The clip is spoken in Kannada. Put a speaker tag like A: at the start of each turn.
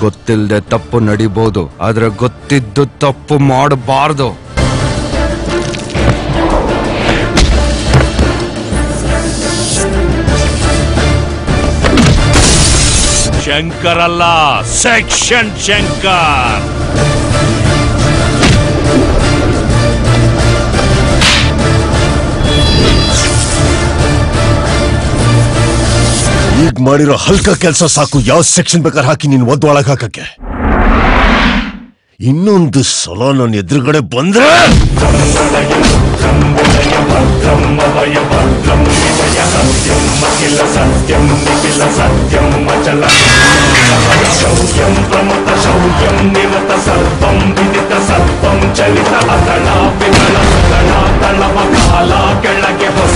A: ಗೊತ್ತಿಲ್ಲದೆ ತಪ್ಪು ನಡಿಬಹುದು ಆದ್ರೆ ಗೊತ್ತಿದ್ದು ತಪ್ಪು ಮಾಡಬಾರ್ದು
B: ಶಂಕರ್ ಅಲ್ಲ ಸೆಕ್ಷನ್ ಶಂಕರ್
C: ಈಗ ಮಾಡಿರೋ ಹಲ್ಕ ಕೆಲಸ ಸಾಕು ಯಾವ ಸೆಕ್ಷನ್ ಬೇಕಾದ್ರೆ ಹಾಕಿ ನೀನು ಒದ್ದು ಒಳಗ್ ಹಾಕಕ್ಕೆ ಇನ್ನೊಂದು ಸಲ ನನ್ನ ಎದುರುಗಡೆ ಬಂದ್ರೆ
D: ಚಲಿತ ಅದಳ ಪಿಗಳ ಸುಗಳ ತಳವ ಕಾಲ ಕೆಳಗೆ ಹೊಸ